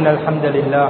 إن الحمد لله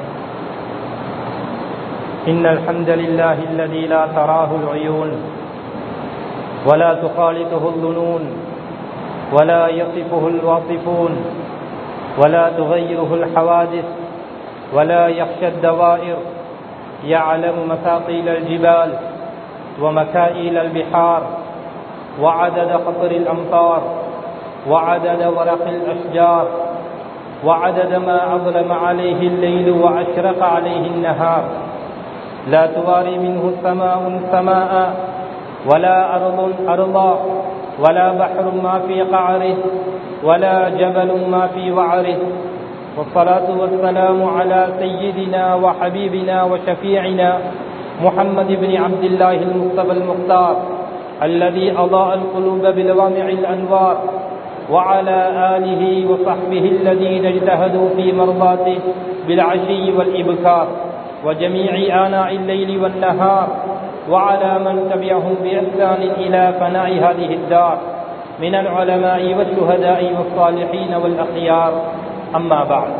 إن الحمد لله الذي لا تراه العيون ولا تخالطه الظنون ولا يصفه الواصفون ولا تغيره الحوادث ولا يخشى الدوائر يعلم مثاقيل الجبال ومكائل البحار وعدد خطر الأمطار وعدد ورق الأشجار وعدد ما أظلم عليه الليل وأشرق عليه النهار لا تواري منه سماء سماء ولا أرض أرضا ولا بحر ما في قعره ولا جبل ما في وعره والصلاة والسلام على سيدنا وحبيبنا وشفيعنا محمد بن عبد الله المصطفى المختار الذي أضاء القلوب بلوامع الأنوار وعلى آله وصحبه الذين اجتهدوا في مرضاته بالعشي والإبكار وجميع آناء الليل والنهار وعلى من تبعهم بإحسان إلى فناء هذه الدار من العلماء والشهداء والصالحين والأخيار أما بعد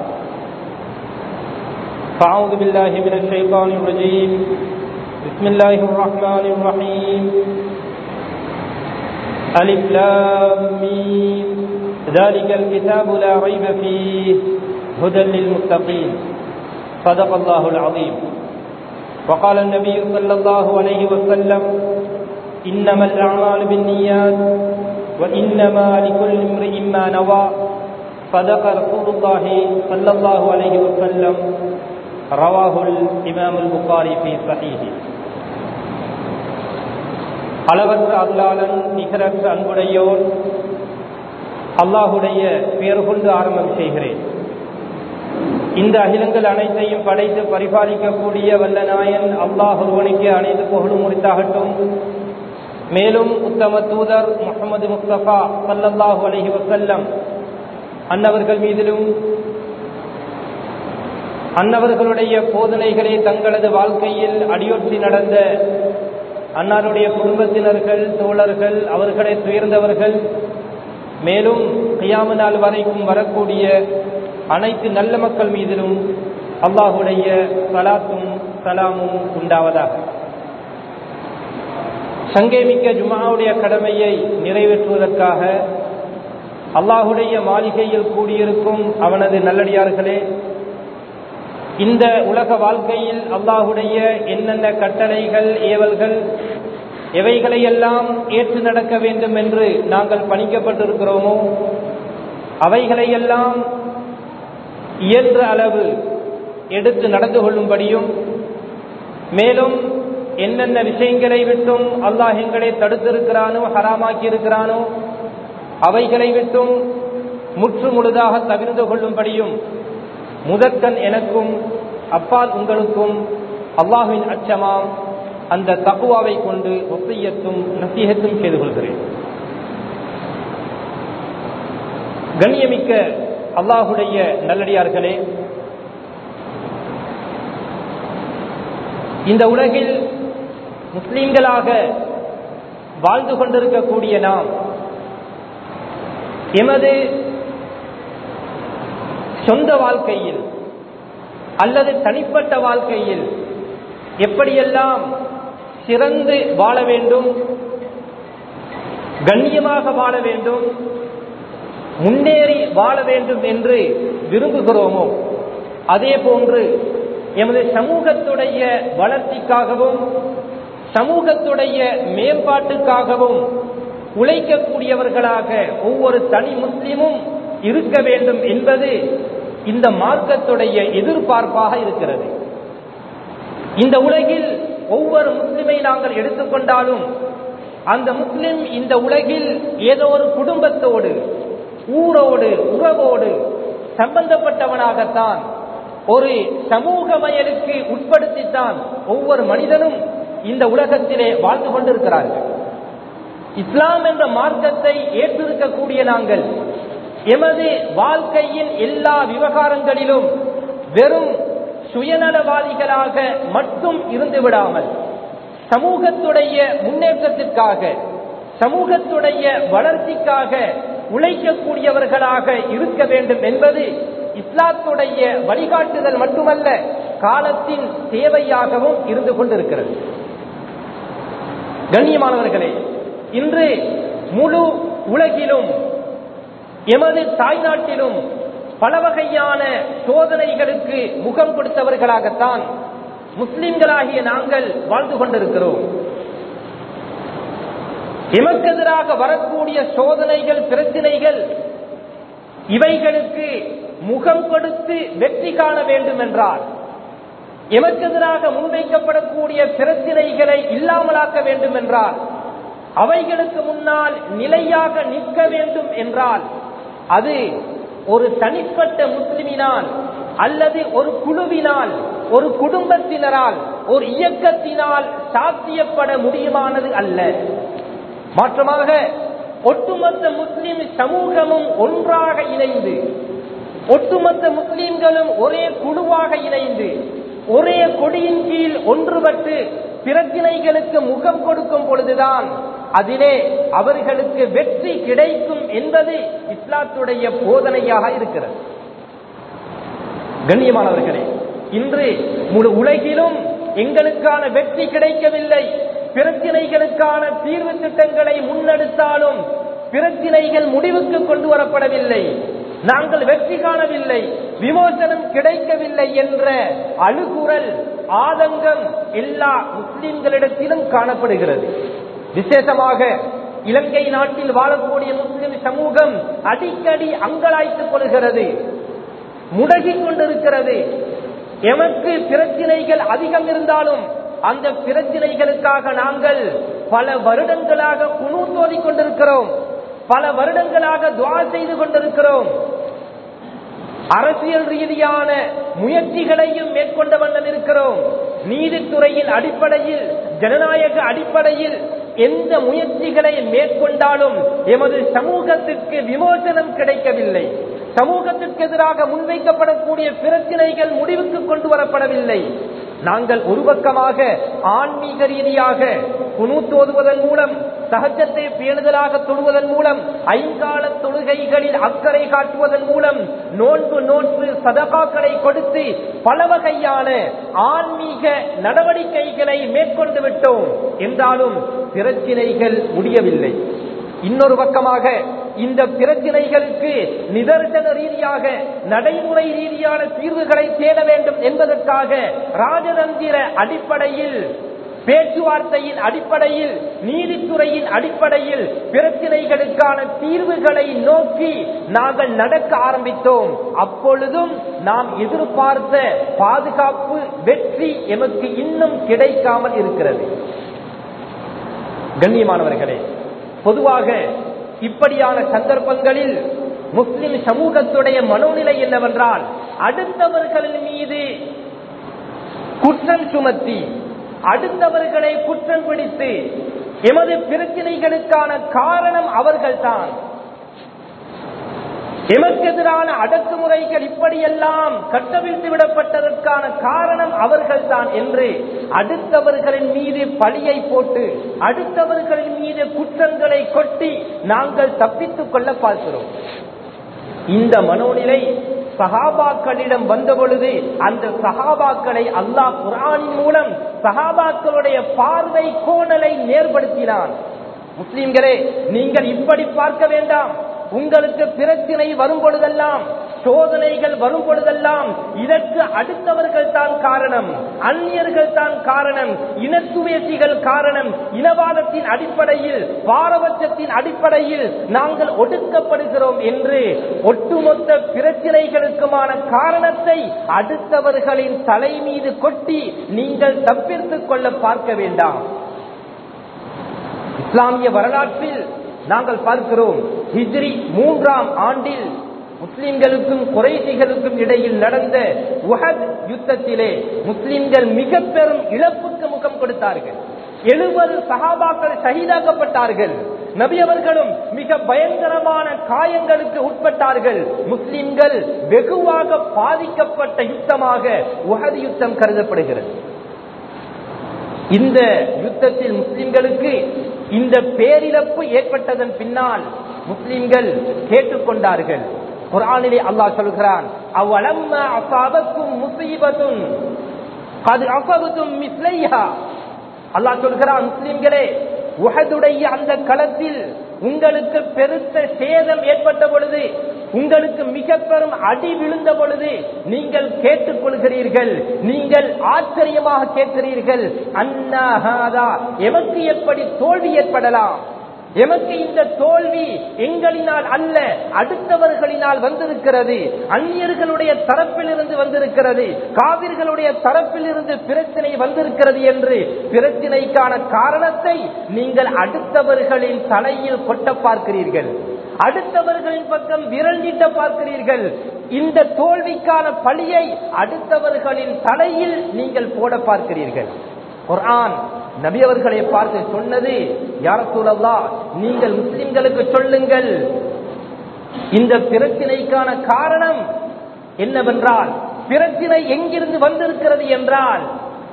فأعوذ بالله من الشيطان الرجيم بسم الله الرحمن الرحيم ألف لام ميم ذلك الكتاب لا ريب فيه هدى للمتقين صدق الله العظيم وقال النبي صلى الله عليه وسلم إنما الأعمال بالنيات وإنما لكل امرئ ما نوى صدق رسول الله صلى الله عليه وسلم رواه الإمام البخاري في صحيحه அளவற்ற அல்லாளன் நிகரற்ற அன்புடையோர் அல்லாஹுடைய பெயர் கொண்டு ஆரம்பம் செய்கிறேன் இந்த அகிலங்கள் அனைத்தையும் படைத்து பரிபாலிக்கக்கூடிய வல்ல நாயன் அல்லாஹ் ஒருவனுக்கு அனைத்து புகழும் முடித்தாகட்டும் மேலும் உத்தம தூதர் முகமது முஸ்தபா சல்லல்லாஹு அலஹி வசல்லம் அன்னவர்கள் மீதிலும் அன்னவர்களுடைய போதனைகளை தங்களது வாழ்க்கையில் அடியொற்றி நடந்த அன்னாருடைய குடும்பத்தினர்கள் தோழர்கள் அவர்களை துயர்ந்தவர்கள் மேலும் கையாம நாள் வரைக்கும் வரக்கூடிய அனைத்து நல்ல மக்கள் மீதிலும் அல்லாஹுடைய சலாத்தும் சலாமும் உண்டாவதாக சங்கேமிக்க ஜுமாவுடைய கடமையை நிறைவேற்றுவதற்காக அல்லாஹுடைய மாளிகையில் கூடியிருக்கும் அவனது நல்லடியார்களே இந்த உலக வாழ்க்கையில் அல்லாஹுடைய என்னென்ன கட்டளைகள் ஏவல்கள் எவைகளையெல்லாம் ஏற்று நடக்க வேண்டும் என்று நாங்கள் பணிக்கப்பட்டிருக்கிறோமோ அவைகளையெல்லாம் இயன்ற அளவு எடுத்து நடந்து கொள்ளும்படியும் மேலும் என்னென்ன விஷயங்களை விட்டும் அல்லாஹ் எங்களை தடுத்திருக்கிறானோ ஹராமாக்கி இருக்கிறானோ அவைகளை விட்டும் முற்று முழுதாக தவிர்ந்து கொள்ளும்படியும் முதற்கண் எனக்கும் அப்பால் உங்களுக்கும் அல்லாஹுவின் அச்சமாம் அந்த தக்குவாவை கொண்டு ஒப்பையத்தும் நசீகத்தும் செய்து கொள்கிறேன் கண்ணியமிக்க அல்லாஹுடைய நல்லடியார்களே இந்த உலகில் முஸ்லிம்களாக வாழ்ந்து கொண்டிருக்கக்கூடிய நாம் எமது சொந்த வாழ்க்கையில் அல்லது தனிப்பட்ட வாழ்க்கையில் எப்படியெல்லாம் சிறந்து வாழ வேண்டும் கண்ணியமாக வாழ வேண்டும் முன்னேறி வாழ வேண்டும் என்று விரும்புகிறோமோ அதே போன்று எமது சமூகத்துடைய வளர்ச்சிக்காகவும் சமூகத்துடைய மேம்பாட்டுக்காகவும் உழைக்கக்கூடியவர்களாக ஒவ்வொரு தனி முஸ்லிமும் இருக்க வேண்டும் என்பது இந்த மார்க்கத்துடைய எதிர்பார்ப்பாக இருக்கிறது இந்த உலகில் ஒவ்வொரு முஸ்லிமை நாங்கள் எடுத்துக்கொண்டாலும் அந்த முஸ்லிம் இந்த உலகில் ஏதோ ஒரு குடும்பத்தோடு ஊரோடு உறவோடு சம்பந்தப்பட்டவனாகத்தான் ஒரு சமூக மயலுக்கு உட்படுத்தித்தான் ஒவ்வொரு மனிதனும் இந்த உலகத்திலே வாழ்ந்து கொண்டிருக்கிறார்கள் இஸ்லாம் என்ற மார்க்கத்தை ஏற்றிருக்கக்கூடிய நாங்கள் எமது வாழ்க்கையின் எல்லா விவகாரங்களிலும் வெறும் சுயநலவாதிகளாக மட்டும் இருந்து விடாமல் சமூகத்துடைய முன்னேற்றத்திற்காக சமூகத்துடைய வளர்ச்சிக்காக உழைக்கக்கூடியவர்களாக இருக்க வேண்டும் என்பது இஸ்லாத்துடைய வழிகாட்டுதல் மட்டுமல்ல காலத்தின் தேவையாகவும் இருந்து கொண்டிருக்கிறது கண்ணியமானவர்களே இன்று முழு உலகிலும் எமது தாய்நாட்டிலும் பல வகையான சோதனைகளுக்கு முகம் கொடுத்தவர்களாகத்தான் முஸ்லிம்களாகிய நாங்கள் வாழ்ந்து கொண்டிருக்கிறோம் எமக்கெதிராக வரக்கூடிய சோதனைகள் பிரச்சனைகள் இவைகளுக்கு முகம் கொடுத்து வெற்றி காண வேண்டும் என்றால் எமக்கெதிராக முன்வைக்கப்படக்கூடிய பிரச்சனைகளை இல்லாமலாக்க வேண்டும் என்றால் அவைகளுக்கு முன்னால் நிலையாக நிற்க வேண்டும் என்றால் அது ஒரு தனிப்பட்ட முஸ்லிமினால் அல்லது ஒரு குழுவினால் ஒரு குடும்பத்தினரால் ஒரு இயக்கத்தினால் சாத்தியப்பட முடியுமானது அல்ல மாற்றமாக ஒட்டுமொத்த முஸ்லிம் சமூகமும் ஒன்றாக இணைந்து ஒட்டுமொத்த முஸ்லிம்களும் ஒரே குழுவாக இணைந்து ஒரே கொடியின் கீழ் ஒன்றுபட்டு பிரச்சினைகளுக்கு முகம் கொடுக்கும் பொழுதுதான் அதிலே அவர்களுக்கு வெற்றி கிடைக்கும் என்பது இஸ்லாத்துடைய போதனையாக இருக்கிறது கண்ணியமானவர்களே இன்று முழு உலகிலும் எங்களுக்கான வெற்றி கிடைக்கவில்லை பிரச்சினைகளுக்கான தீர்வு திட்டங்களை முன்னெடுத்தாலும் பிரச்சினைகள் முடிவுக்கு கொண்டு வரப்படவில்லை நாங்கள் வெற்றி காணவில்லை விமோசனம் கிடைக்கவில்லை என்ற அழுகுரல் ஆதங்கம் எல்லா முஸ்லிம்களிடத்திலும் காணப்படுகிறது விசேஷமாக இலங்கை நாட்டில் வாழக்கூடிய முஸ்லிம் சமூகம் அடிக்கடி அங்கலாய்த்துக் கொள்கிறது முடகிக் கொண்டிருக்கிறது எமக்கு பிரச்சினைகள் அதிகம் இருந்தாலும் அந்த பிரச்சினைகளுக்காக நாங்கள் பல வருடங்களாக குணு தோதிக் கொண்டிருக்கிறோம் பல வருடங்களாக துவா செய்து கொண்டிருக்கிறோம் அரசியல் ரீதியான முயற்சிகளையும் மேற்கொண்ட வண்ணம் இருக்கிறோம் நீதித்துறையின் அடிப்படையில் ஜனநாயக அடிப்படையில் எந்த முயற்சிகளை மேற்கொண்டாலும் எமது சமூகத்திற்கு விமோசனம் கிடைக்கவில்லை சமூகத்திற்கு எதிராக முன்வைக்கப்படக்கூடிய பிரச்சனைகள் முடிவுக்கு கொண்டு வரப்படவில்லை நாங்கள் ஒரு பக்கமாக ஆன்மீக ரீதியாக குணூத்தோதுவதன் மூலம் சகஜத்தை பேணுதலாக தொழுவதன் மூலம் ஐங்கால தொழுகைகளில் அக்கறை காட்டுவதன் மூலம் நோன்பு நோன்பு சதகாக்களை கொடுத்து பல வகையான ஆன்மீக நடவடிக்கைகளை மேற்கொண்டு விட்டோம் என்றாலும் பிரச்சினைகள் முடியவில்லை இன்னொரு பக்கமாக இந்த பிரச்சினைகளுக்கு நிதர்சன ரீதியாக நடைமுறை ரீதியான தீர்வுகளை தேட வேண்டும் என்பதற்காக ராஜதந்திர அடிப்படையில் பேச்சுவார்த்தையின் அடிப்படையில் நீதித்துறையின் அடிப்படையில் பிரச்சினைகளுக்கான தீர்வுகளை நோக்கி நாங்கள் நடக்க ஆரம்பித்தோம் அப்பொழுதும் நாம் எதிர்பார்த்த பாதுகாப்பு வெற்றி எமக்கு இன்னும் கிடைக்காமல் இருக்கிறது கண்ணியமானவர்களே பொதுவாக இப்படியான சந்தர்ப்பங்களில் முஸ்லிம் சமூகத்துடைய மனோநிலை என்னவென்றால் அடுத்தவர்களின் மீது குற்றம் சுமத்தி அடுத்தவர்களை குற்றம் பிடித்து எமது பிரச்சனைகளுக்கான காரணம் அவர்கள்தான் எமக்கு எதிரான அடக்குமுறைகள் இப்படியெல்லாம் கட்டவிழ்த்து விடப்பட்டதற்கான காரணம் அவர்கள்தான் என்று அடுத்தவர்களின் மீது பழியை போட்டு அடுத்தவர்களின் மீது குற்றங்களை கொட்டி நாங்கள் தப்பித்துக் கொள்ள பார்க்கிறோம் இந்த மனோநிலை சகாபாக்களிடம் வந்த பொழுது அந்த சகாபாக்களை அல்லாஹ் குரானின் மூலம் சகாபாக்களுடைய பார்வை கோணலை நேர்படுத்தினான் முஸ்லிம்களே நீங்கள் இப்படி பார்க்க வேண்டாம் உங்களுக்கு பிரச்சினை வரும் பொழுதெல்லாம் சோதனைகள் வரும் பொழுதெல்லாம் இதற்கு அடுத்தவர்கள் தான் காரணம் அந்நியர்கள் தான் காரணம் இனத்துவேசிகள் காரணம் இனவாதத்தின் அடிப்படையில் பாரபட்சத்தின் அடிப்படையில் நாங்கள் ஒடுக்கப்படுகிறோம் என்று ஒட்டுமொத்த பிரச்சினைகளுக்குமான காரணத்தை அடுத்தவர்களின் தலை மீது கொட்டி நீங்கள் தப்பித்துக் கொள்ள பார்க்க வேண்டாம் இஸ்லாமிய வரலாற்றில் நாங்கள் பார்க்கிறோம் ஹிஜ்ரி மூன்றாம் ஆண்டில் முஸ்லிம்களுக்கும் குறைசிகளுக்கும் இடையில் நடந்த உஹத் யுத்தத்திலே முஸ்லிம்கள் மிக பெரும் இழப்புக்கு முகம் கொடுத்தார்கள் எழுபது சகாபாக்கள் சகிதாக்கப்பட்டார்கள் நபி அவர்களும் மிக பயங்கரமான காயங்களுக்கு உட்பட்டார்கள் முஸ்லிம்கள் வெகுவாக பாதிக்கப்பட்ட யுத்தமாக உஹது யுத்தம் கருதப்படுகிறது இந்த யுத்தத்தில் முஸ்லிம்களுக்கு இந்த பேரிழப்பு ஏற்பட்டதன் பின்னால் முஸ்லிம்கள் கேட்டுக்கொண்டார்கள் குர்ஆனிலே அல்லாஹ் சொல்கிறான் அவலம்மா அசாபக்கும் முசீபத்துன் அது அசபத்தும் மிஸ்லைஹா அல்லாஹ் சொல்கிறான் முஸ்லிம்களே உஹதுடைய அந்த களத்தில் உங்களுக்கு பெருத்த சேதம் ஏற்பட்ட பொழுது உங்களுக்கு மிக பெரும் அடி விழுந்த பொழுது நீங்கள் கேட்டுக் கொள்கிறீர்கள் நீங்கள் ஆச்சரியமாக கேட்கிறீர்கள் அண்ணாஹாதா எமக்கு எப்படி தோல்வி ஏற்படலாம் எமக்கு இந்த தோல்வி எங்களினால் அல்ல அடுத்தவர்களினால் வந்திருக்கிறது அந்நியர்களுடைய தரப்பில் இருந்து வந்திருக்கிறது காவிர்களுடைய தரப்பில் இருந்து பிரச்சனை வந்திருக்கிறது என்று பிரச்சனைக்கான காரணத்தை நீங்கள் அடுத்தவர்களின் தலையில் கொட்ட பார்க்கிறீர்கள் அடுத்தவர்களின் பக்கம் விரல் நீட்ட பார்க்கிறீர்கள் இந்த தோல்விக்கான பழியை அடுத்தவர்களின் தலையில் நீங்கள் போட பார்க்கிறீர்கள் குர்ஆன் நபி அவர்களை பார்த்து சொன்னது யார சூழல்லா நீங்கள் முஸ்லிம்களுக்கு சொல்லுங்கள் இந்த பிரச்சினைக்கான காரணம் என்னவென்றால் பிரச்சினை எங்கிருந்து வந்திருக்கிறது என்றால்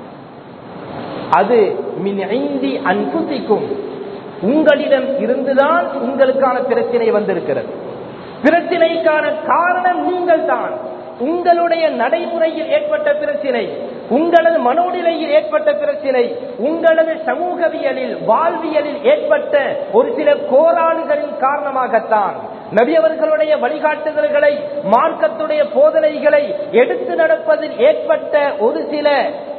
அது மின் ஐந்தி அன்புசிக்கும் உங்களிடம் இருந்துதான் உங்களுக்கான பிரச்சனை வந்திருக்கிறது பிரச்சனைக்கான காரணம் நீங்கள் தான் உங்களுடைய நடைமுறையில் ஏற்பட்ட பிரச்சனை உங்களது மனோநிலையில் ஏற்பட்ட பிரச்சனை உங்களது சமூகவியலில் வாழ்வியலில் ஏற்பட்ட ஒரு சில கோராடுகளின் காரணமாகத்தான் நபி அவர்களுடைய வழிகாட்டுதல்களை மார்க்கத்துடைய போதனைகளை எடுத்து நடப்பதில் ஏற்பட்ட ஒரு சில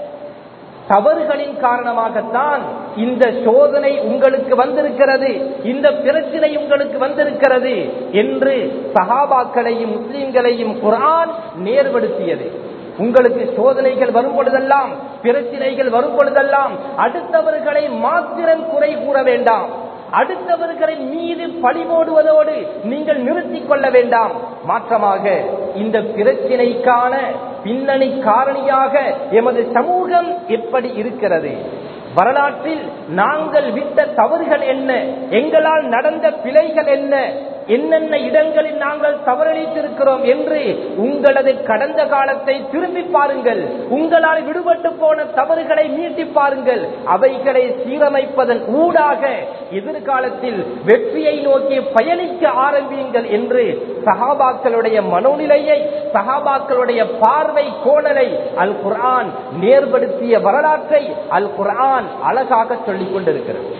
தவறுகளின் காரணமாகத்தான் இந்த சோதனை உங்களுக்கு வந்திருக்கிறது இந்த பிரச்சனை உங்களுக்கு வந்திருக்கிறது என்று சஹாபாக்களையும் முஸ்லிம்களையும் குரான் நேர்படுத்தியது உங்களுக்கு சோதனைகள் வரும் பொழுதெல்லாம் பிரச்சனைகள் வரும் பொழுதெல்லாம் அடுத்தவர்களை மாத்திரம் குறை கூற வேண்டாம் அடுத்தவர்களின் மீது பழிமோடுவதோடு நீங்கள் நிறுத்திக் கொள்ள வேண்டாம் மாற்றமாக இந்த பிரச்சினைக்கான பின்னணி காரணியாக எமது சமூகம் எப்படி இருக்கிறது வரலாற்றில் நாங்கள் விட்ட தவறுகள் என்ன எங்களால் நடந்த பிழைகள் என்ன என்னென்ன இடங்களில் நாங்கள் தவறளித்திருக்கிறோம் என்று உங்களது கடந்த காலத்தை திரும்பி பாருங்கள் உங்களால் விடுபட்டு போன தவறுகளை மீட்டி பாருங்கள் அவைகளை சீரமைப்பதன் ஊடாக எதிர்காலத்தில் வெற்றியை நோக்கி பயணிக்க ஆரம்பியுங்கள் என்று சகாபாக்களுடைய மனோநிலையை சகாபாக்களுடைய பார்வை கோணலை அல் குர்ஆன் நேர்படுத்திய வரலாற்றை அல் குர்ஆன் அழகாக சொல்லிக் கொண்டிருக்கிறது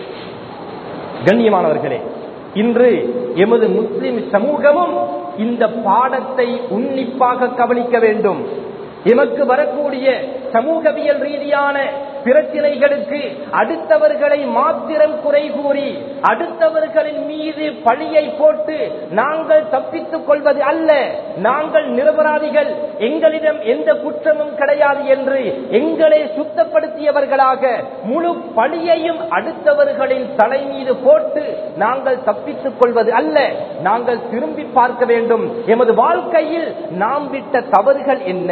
கண்ணியமானவர்களே இன்று எமது முஸ்லிம் சமூகமும் இந்த பாடத்தை உன்னிப்பாக கவனிக்க வேண்டும் எமக்கு வரக்கூடிய சமூகவியல் ரீதியான பிரச்சனைகளுக்கு அடுத்தவர்களை மாத்திரம் குறை கூறி அடுத்தவர்களின் மீது பழியை போட்டு நாங்கள் தப்பித்துக் கொள்வது அல்ல நாங்கள் நிரபராதிகள் எங்களிடம் எந்த குற்றமும் கிடையாது என்று எங்களை சுத்தப்படுத்தியவர்களாக முழு பழியையும் அடுத்தவர்களின் தலை மீது போட்டு நாங்கள் தப்பித்துக் கொள்வது அல்ல நாங்கள் திரும்பி பார்க்க வேண்டும் எமது வாழ்க்கையில் நாம் விட்ட தவறுகள் என்ன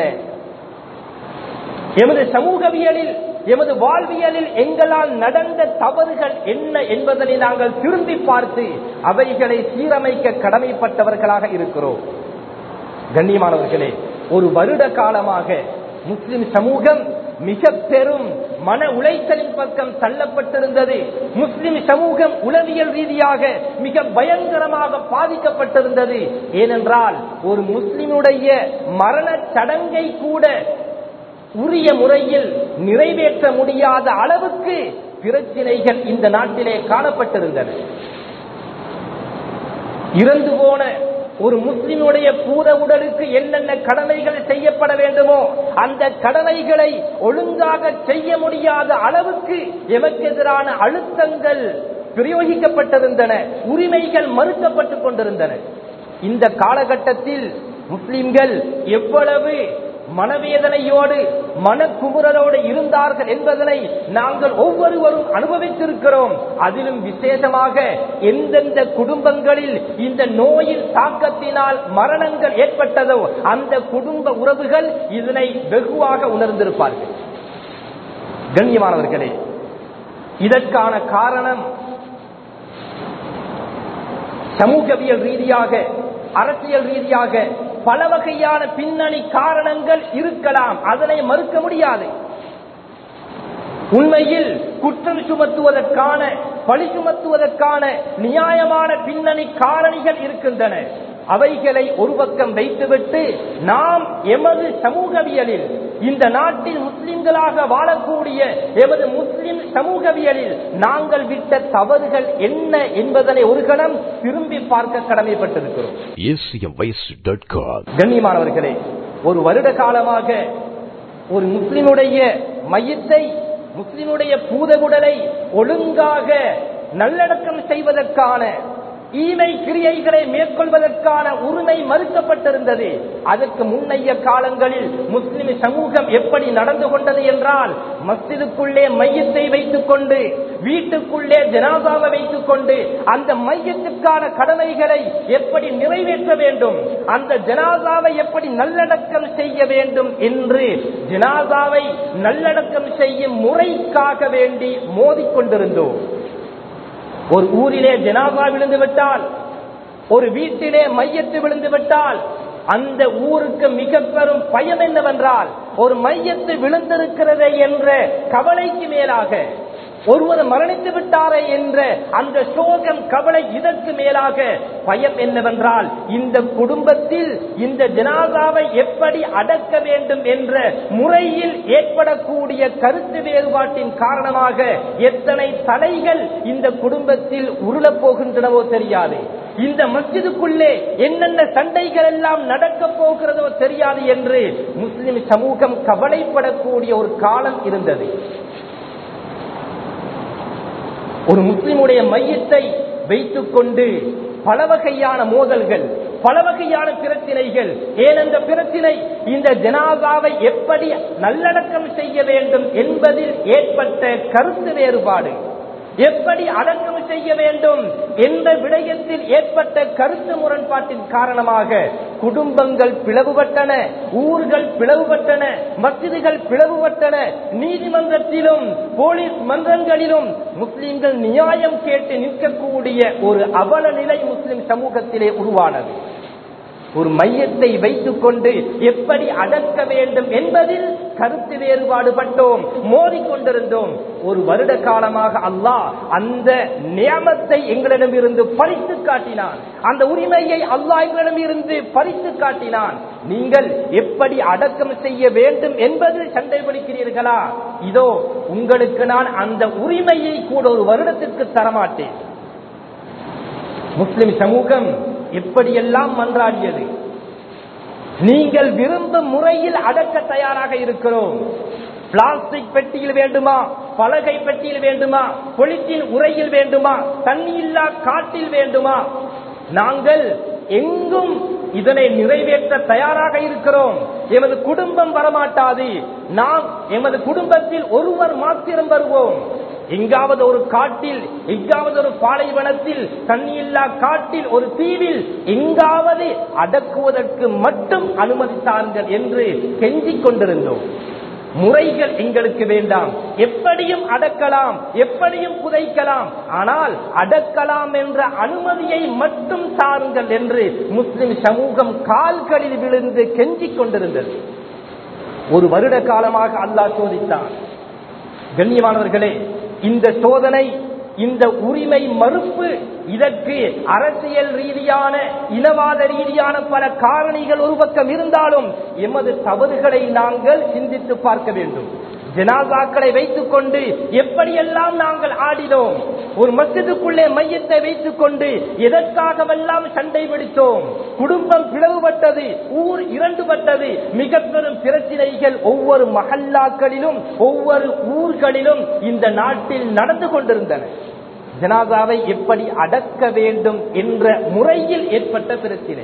எமது சமூகவியலில் எமது வாழ்வியலில் எங்களால் நடந்த தவறுகள் என்ன என்பதனை நாங்கள் திரும்பி பார்த்து அவைகளை சீரமைக்க கடமைப்பட்டவர்களாக இருக்கிறோம் கண்ணியமானவர்களே ஒரு வருட காலமாக முஸ்லிம் சமூகம் மிக பெரும் மன உளைச்சலின் பக்கம் தள்ளப்பட்டிருந்தது முஸ்லிம் சமூகம் உளவியல் ரீதியாக மிக பயங்கரமாக பாதிக்கப்பட்டிருந்தது ஏனென்றால் ஒரு முஸ்லிமுடைய மரண சடங்கை கூட உரிய முறையில் நிறைவேற்ற முடியாத அளவுக்கு பிரச்சினைகள் இந்த நாட்டிலே காணப்பட்டிருந்தன இறந்து போன ஒரு முஸ்லிமுடைய பூத உடலுக்கு என்னென்ன கடமைகள் செய்யப்பட வேண்டுமோ அந்த கடமைகளை ஒழுங்காக செய்ய முடியாத அளவுக்கு எமக்கு எதிரான அழுத்தங்கள் பிரயோகிக்கப்பட்டிருந்தன உரிமைகள் மறுக்கப்பட்டுக் கொண்டிருந்தன இந்த காலகட்டத்தில் முஸ்லிம்கள் எவ்வளவு மனவேதனையோடு மனக்குமுறலோடு இருந்தார்கள் என்பதனை நாங்கள் ஒவ்வொருவரும் அனுபவித்திருக்கிறோம் அதிலும் விசேஷமாக எந்தெந்த குடும்பங்களில் இந்த நோயின் தாக்கத்தினால் மரணங்கள் ஏற்பட்டதோ அந்த குடும்ப உறவுகள் இதனை வெகுவாக உணர்ந்திருப்பார்கள் கண்ணியமானவர்களே இதற்கான காரணம் சமூகவியல் ரீதியாக அரசியல் ரீதியாக பல வகையான பின்னணி காரணங்கள் இருக்கலாம் அதனை மறுக்க முடியாது உண்மையில் குற்றம் சுமத்துவதற்கான பழி சுமத்துவதற்கான நியாயமான பின்னணி காரணிகள் இருக்கின்றன அவைகளை ஒரு பக்கம் வைத்துவிட்டு நாம் எமது சமூகவியலில் இந்த நாட்டில் முஸ்லிம்களாக வாழக்கூடிய எமது முஸ்லிம் சமூகவியலில் நாங்கள் விட்ட தவறுகள் என்ன என்பதனை ஒரு கணம் திரும்பி பார்க்க கடமைப்பட்டிருக்கிறோம் acmvoice.com. கண்ணியமானவர்களே ஒரு வருட காலமாக ஒரு முஸ்லிமுடைய மையத்தை முஸ்லிமுடைய பூதகுடலை ஒழுங்காக நல்லடக்கம் செய்வதற்கான ஈமை கிரியைகளை மேற்கொள்வதற்கான உரிமை மறுக்கப்பட்டிருந்தது அதற்கு முன்னைய காலங்களில் முஸ்லிம் சமூகம் எப்படி நடந்து கொண்டது என்றால் மஸ்ஜிதுக்குள்ளே மையத்தை வைத்துக் கொண்டு வீட்டுக்குள்ளே ஜனாதாவை வைத்துக் கொண்டு அந்த மையத்துக்கான கடமைகளை எப்படி நிறைவேற்ற வேண்டும் அந்த ஜனாதாவை எப்படி நல்லடக்கம் செய்ய வேண்டும் என்று ஜனாதாவை நல்லடக்கம் செய்யும் முறைக்காக வேண்டி மோதிக்கொண்டிருந்தோம் ஒரு ஊரிலே ஜனாதா விழுந்து விட்டால் ஒரு வீட்டிலே மையத்து விழுந்து விட்டால் அந்த ஊருக்கு மிக பெரும் பயம் என்னவென்றால் ஒரு மையத்து விழுந்திருக்கிறதே என்ற கவலைக்கு மேலாக ஒருவர் மரணித்து விட்டாரே என்ற அந்த சோகம் கவலை இதற்கு மேலாக பயம் என்னவென்றால் இந்த குடும்பத்தில் இந்த ஜனாதாவை எப்படி அடக்க வேண்டும் என்ற முறையில் ஏற்படக்கூடிய கருத்து வேறுபாட்டின் காரணமாக எத்தனை தலைகள் இந்த குடும்பத்தில் உருளப் போகின்றனவோ தெரியாது இந்த மஸ்ஜிதுக்குள்ளே என்னென்ன சண்டைகள் எல்லாம் நடக்கப் போகிறதோ தெரியாது என்று முஸ்லிம் சமூகம் கவலைப்படக்கூடிய ஒரு காலம் இருந்தது ஒரு முஸ்லிமுடைய மையத்தை வைத்துக் கொண்டு பல வகையான மோதல்கள் பல வகையான பிரச்சனைகள் ஏன் அந்த பிரச்சனை இந்த ஜனாதாவை எப்படி நல்லடக்கம் செய்ய வேண்டும் என்பதில் ஏற்பட்ட கருத்து வேறுபாடு எப்படி அடக்கம் செய்ய வேண்டும் என்ற விடயத்தில் ஏற்பட்ட கருத்து முரண்பாட்டின் காரணமாக குடும்பங்கள் பிளவுபட்டன ஊர்கள் பிளவுபட்டன மசிதிகள் பிளவுபட்டன நீதிமன்றத்திலும் போலீஸ் மன்றங்களிலும் முஸ்லிம்கள் நியாயம் கேட்டு நிற்கக்கூடிய ஒரு அவல நிலை முஸ்லிம் சமூகத்திலே உருவானது ஒரு மையத்தை வைத்துக் கொண்டு எப்படி அடக்க வேண்டும் என்பதில் கருத்து வேறுபாடு பட்டோம் மோதிக்கொண்டிருந்தோம் ஒரு வருட காலமாக அல்லாஹ் அந்த நியமத்தை எங்களிடம் இருந்து பறித்து காட்டினான் அந்த உரிமையை அல்லாஹ் எங்களிடம் இருந்து பறித்து காட்டினான் நீங்கள் எப்படி அடக்கம் செய்ய வேண்டும் என்பதில் சண்டை பிடிக்கிறீர்களா இதோ உங்களுக்கு நான் அந்த உரிமையை கூட ஒரு வருடத்திற்கு தரமாட்டேன் முஸ்லிம் சமூகம் எப்படியெல்லாம் மன்றாடியது நீங்கள் விரும்பும் முறையில் அடக்க தயாராக இருக்கிறோம் பிளாஸ்டிக் பெட்டியில் வேண்டுமா பலகை பெட்டியில் வேண்டுமா பொலித்தீன் உரையில் வேண்டுமா தண்ணி இல்லா காட்டில் வேண்டுமா நாங்கள் எங்கும் இதனை நிறைவேற்ற தயாராக இருக்கிறோம் எமது குடும்பம் வரமாட்டாது நாம் எமது குடும்பத்தில் ஒருவர் மாத்திரம் வருவோம் எங்காவது ஒரு காட்டில் எங்காவது ஒரு பாலைவனத்தில் தண்ணியில்லா காட்டில் ஒரு தீவில் எங்காவது அடக்குவதற்கு மட்டும் அனுமதித்தார்கள் என்று கெஞ்சிக் கொண்டிருந்தோம் முறைகள் எங்களுக்கு வேண்டாம் எப்படியும் அடக்கலாம் எப்படியும் புதைக்கலாம் ஆனால் அடக்கலாம் என்ற அனுமதியை மட்டும் தாருங்கள் என்று முஸ்லிம் சமூகம் கால்களில் விழுந்து கெஞ்சிக் கொண்டிருந்தது ஒரு வருட காலமாக அல்லாஹ் சோதித்தான் கண்ணியமானவர்களே இந்த சோதனை இந்த உரிமை மறுப்பு இதற்கு அரசியல் ரீதியான இனவாத ரீதியான பல காரணிகள் ஒரு பக்கம் இருந்தாலும் எமது தவறுகளை நாங்கள் சிந்தித்து பார்க்க வேண்டும் ஜனாசாக்களை வைத்துக் கொண்டு எப்படியெல்லாம் நாங்கள் ஆடினோம் ஒரு மசிதுக்குள்ளே மையத்தை வைத்துக் கொண்டு எதற்காகவெல்லாம் சண்டை பிடித்தோம் குடும்பம் பிளவுபட்டது ஊர் இரண்டுபட்டது மிக பெரும் பிரச்சனைகள் ஒவ்வொரு மகல்லாக்களிலும் ஒவ்வொரு ஊர்களிலும் இந்த நாட்டில் நடந்து கொண்டிருந்தன ஜனாதாவை எப்படி அடக்க வேண்டும் என்ற முறையில் ஏற்பட்ட பிரச்சனை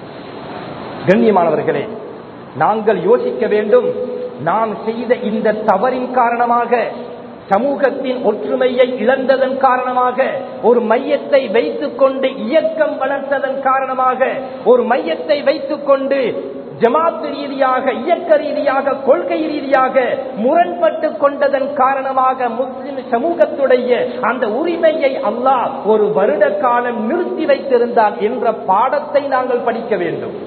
கண்ணியமானவர்களே நாங்கள் யோசிக்க வேண்டும் நாம் செய்த இந்த தவறின் காரணமாக சமூகத்தின் ஒற்றுமையை இழந்ததன் காரணமாக ஒரு மையத்தை வைத்துக் கொண்டு இயக்கம் வளர்த்ததன் காரணமாக ஒரு மையத்தை வைத்துக் கொண்டு ஜமாத்து ரீதியாக இயக்க ரீதியாக கொள்கை ரீதியாக முரண்பட்டு கொண்டதன் காரணமாக முஸ்லிம் சமூகத்துடைய அந்த உரிமையை அல்லாஹ் ஒரு வருட காலம் நிறுத்தி வைத்திருந்தான் என்ற பாடத்தை நாங்கள் படிக்க வேண்டும்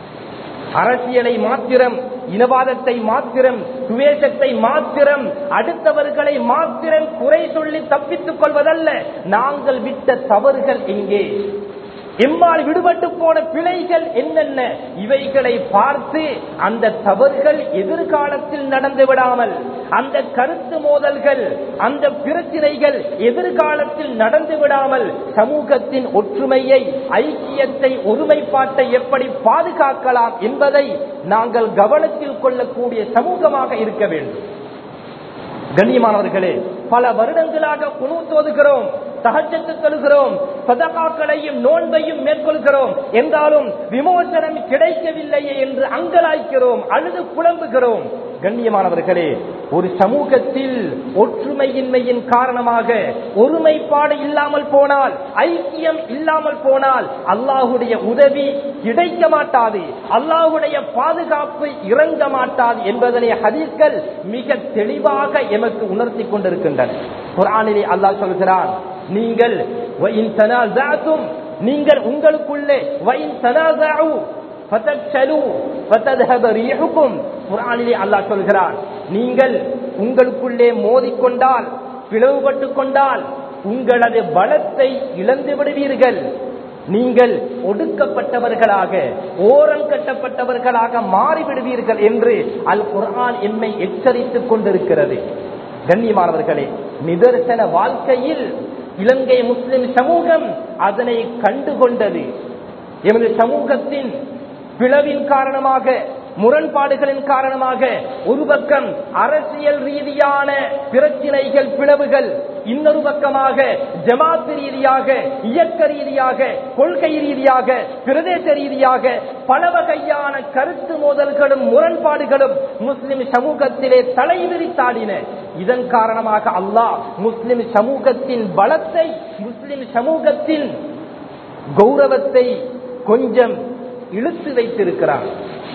அரசியலை மாத்திரம் இனவாதத்தை மாத்திரம் துவேஷத்தை மாத்திரம் அடுத்தவர்களை மாத்திரம் குறை சொல்லி தப்பித்துக் கொள்வதல்ல நாங்கள் விட்ட தவறுகள் எங்கே எம்மால் விடுபட்டு போன பிழைகள் என்னென்ன இவைகளை பார்த்து அந்த தவறுகள் எதிர்காலத்தில் நடந்து விடாமல் அந்த கருத்து மோதல்கள் அந்த பிரச்சனைகள் எதிர்காலத்தில் நடந்து விடாமல் சமூகத்தின் ஒற்றுமையை ஐக்கியத்தை ஒருமைப்பாட்டை எப்படி பாதுகாக்கலாம் என்பதை நாங்கள் கவனத்தில் கொள்ளக்கூடிய சமூகமாக இருக்க வேண்டும் கண்ணியமானவர்களே பல வருடங்களாக குணு தோதுகிறோம் சகஜத்து தொழுகிறோம் சதகாக்களையும் நோன்பையும் மேற்கொள்கிறோம் என்றாலும் விமோசனம் கிடைக்கவில்லையே என்று அங்கலாய்க்கிறோம் அழுது புலம்புகிறோம் கண்ணியமானவர்களே ஒரு சமூகத்தில் ஒற்றுமையின்மையின் காரணமாக ஒருமைப்பாடு இல்லாமல் போனால் ஐக்கியம் இல்லாமல் போனால் அல்லாஹுடைய உதவி கிடைக்க மாட்டாது அல்லாஹுடைய பாதுகாப்பு இறங்க மாட்டாது என்பதனை ஹதீஸ்கள் மிக தெளிவாக எமக்கு உணர்த்தி கொண்டிருக்கின்றன குரானிலே அல்லாஹ் சொல்கிறான் நீங்கள் நீங்கள் உங்களுக்குள்ளே அல்லாஹ் சொல்கிறான் நீங்கள் உங்களுக்குள்ளே மோதிக்கொண்டால் பிளவுபட்டுக் கொண்டால் உங்களது பலத்தை இழந்து விடுவீர்கள் நீங்கள் ஒடுக்கப்பட்டவர்களாக ஓரம் கட்டப்பட்டவர்களாக மாறிவிடுவீர்கள் என்று அல் குர்ஆன் என்னை எச்சரித்துக் கொண்டிருக்கிறது கண்ணியமானவர்களே நிதர்சன வாழ்க்கையில் இலங்கை முஸ்லிம் சமூகம் அதனை கண்டுகொண்டது எமது சமூகத்தின் பிளவின் காரணமாக முரண்பாடுகளின் காரணமாக ஒரு பக்கம் அரசியல் ரீதியான பிரச்சினைகள் பிளவுகள் இன்னொரு பக்கமாக ஜமாத்து ரீதியாக இயக்க ரீதியாக கொள்கை ரீதியாக பிரதேச ரீதியாக பல வகையான கருத்து மோதல்களும் முரண்பாடுகளும் முஸ்லிம் சமூகத்திலே தலைவிரித்தாடின இதன் காரணமாக அல்லாஹ் முஸ்லிம் சமூகத்தின் பலத்தை முஸ்லிம் சமூகத்தின் கௌரவத்தை கொஞ்சம் இழுத்து வைத்திருக்கிறார்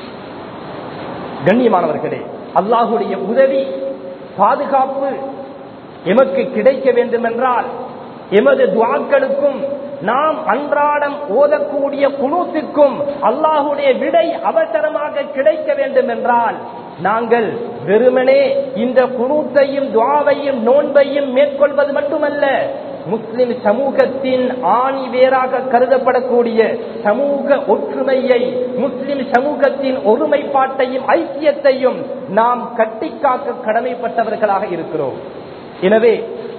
கண்ணியமானவர்களே அல்லாஹுடைய உதவி பாதுகாப்பு எமக்கு கிடைக்க வேண்டும் என்றால் எமது துவாக்களுக்கும் நாம் அன்றாடம் ஓதக்கூடிய குணூத்துக்கும் அல்லாஹுடைய விடை அவசரமாக கிடைக்க வேண்டும் என்றால் நாங்கள் வெறுமனே இந்த குணூத்தையும் துவாவையும் நோன்பையும் மேற்கொள்வது மட்டுமல்ல முஸ்லிம் சமூகத்தின் ஆணி வேறாக கருதப்படக்கூடிய சமூக ஒற்றுமையை முஸ்லிம் சமூகத்தின் ஒருமைப்பாட்டையும் ஐக்கியத்தையும் நாம் கட்டிக்காக்க கடமைப்பட்டவர்களாக இருக்கிறோம் எனவே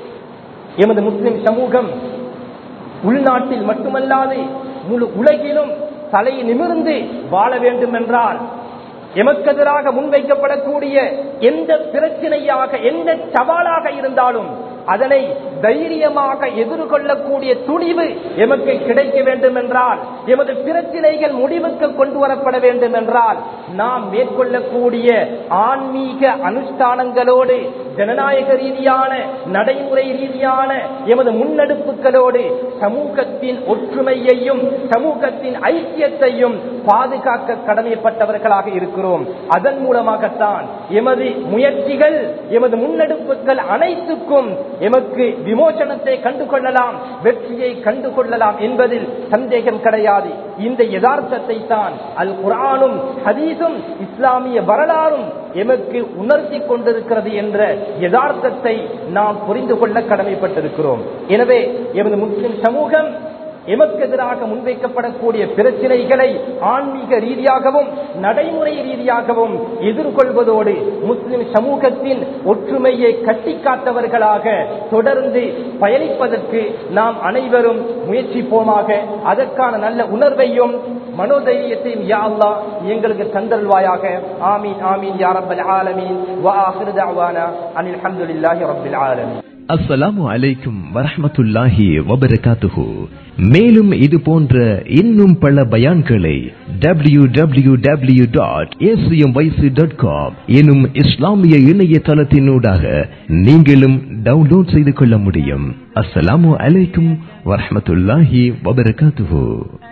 எமது முஸ்லிம் சமூகம் உள்நாட்டில் மட்டுமல்லாது முழு உலகிலும் தலை நிமிர்ந்து வாழ வேண்டும் என்றால் எமக்கெதிராக முன்வைக்கப்படக்கூடிய எந்த பிரச்சனையாக எந்த சவாலாக இருந்தாலும் அதனை தைரியமாக எதிர்கொள்ளக்கூடிய துணிவு எமக்கு கிடைக்க வேண்டும் என்றால் எமது பிரச்சனைகள் முடிவுக்கு கொண்டு வரப்பட வேண்டும் என்றால் நாம் மேற்கொள்ளக்கூடிய ஆன்மீக அனுஷ்டானங்களோடு ஜனநாயக ரீதியான நடைமுறை ரீதியான எமது முன்னெடுப்புகளோடு சமூகத்தின் ஒற்றுமையையும் சமூகத்தின் ஐக்கியத்தையும் பாதுகாக்க கடமைப்பட்டவர்களாக இருக்கிறோம் அதன் மூலமாகத்தான் எமது முயற்சிகள் எமது முன்னெடுப்புகள் அனைத்துக்கும் எமக்கு விமோசனத்தை கண்டுகொள்ளலாம் வெற்றியை கண்டுகொள்ளலாம் என்பதில் சந்தேகம் கிடையாது இந்த யதார்த்தத்தை தான் அல் குரானும் ஹதீஸும் இஸ்லாமிய வரலாறும் எமக்கு உணர்த்தி கொண்டிருக்கிறது என்ற யதார்த்தத்தை நாம் புரிந்து கொள்ள கடமைப்பட்டிருக்கிறோம் எனவே எமது முஸ்லிம் சமூகம் எமக்கு எதிராக முன்வைக்கப்படக்கூடிய பிரச்சனைகளை ஆன்மீக ரீதியாகவும் நடைமுறை ரீதியாகவும் எதிர்கொள்வதோடு முஸ்லிம் சமூகத்தின் ஒற்றுமையை கட்டிக்காத்தவர்களாக தொடர்ந்து பயணிப்பதற்கு நாம் அனைவரும் முயற்சிப்போமாக அதற்கான நல்ல உணர்வையும் மனோதைரியத்தையும் யா அல்லா எங்களுக்கு தந்தல்வாயாக ஆமீன் ஆமீன் யா ரப்பல் ஆலமீன் வா ஆஹிரு தஅவானா அனில் ஹம்துலில்லாஹி ரப்பில் ஆலமீன் அஸ்ஸலாமு அலைக்கும் வரஹ்மத்துல்லாஹி வபரகாத்துஹு மேலும் இது போன்ற இன்னும் பல பயான்களை W W W dot dot com எனும் இஸ்லாமிய இணையதளத்தினூடாக நீங்களும் டவுன்லோட் செய்து கொள்ள முடியும் அஸ்ஸலாமு அலைக்கும் வரஹ்மத்துல்லாஹி வபரகாத்துஹு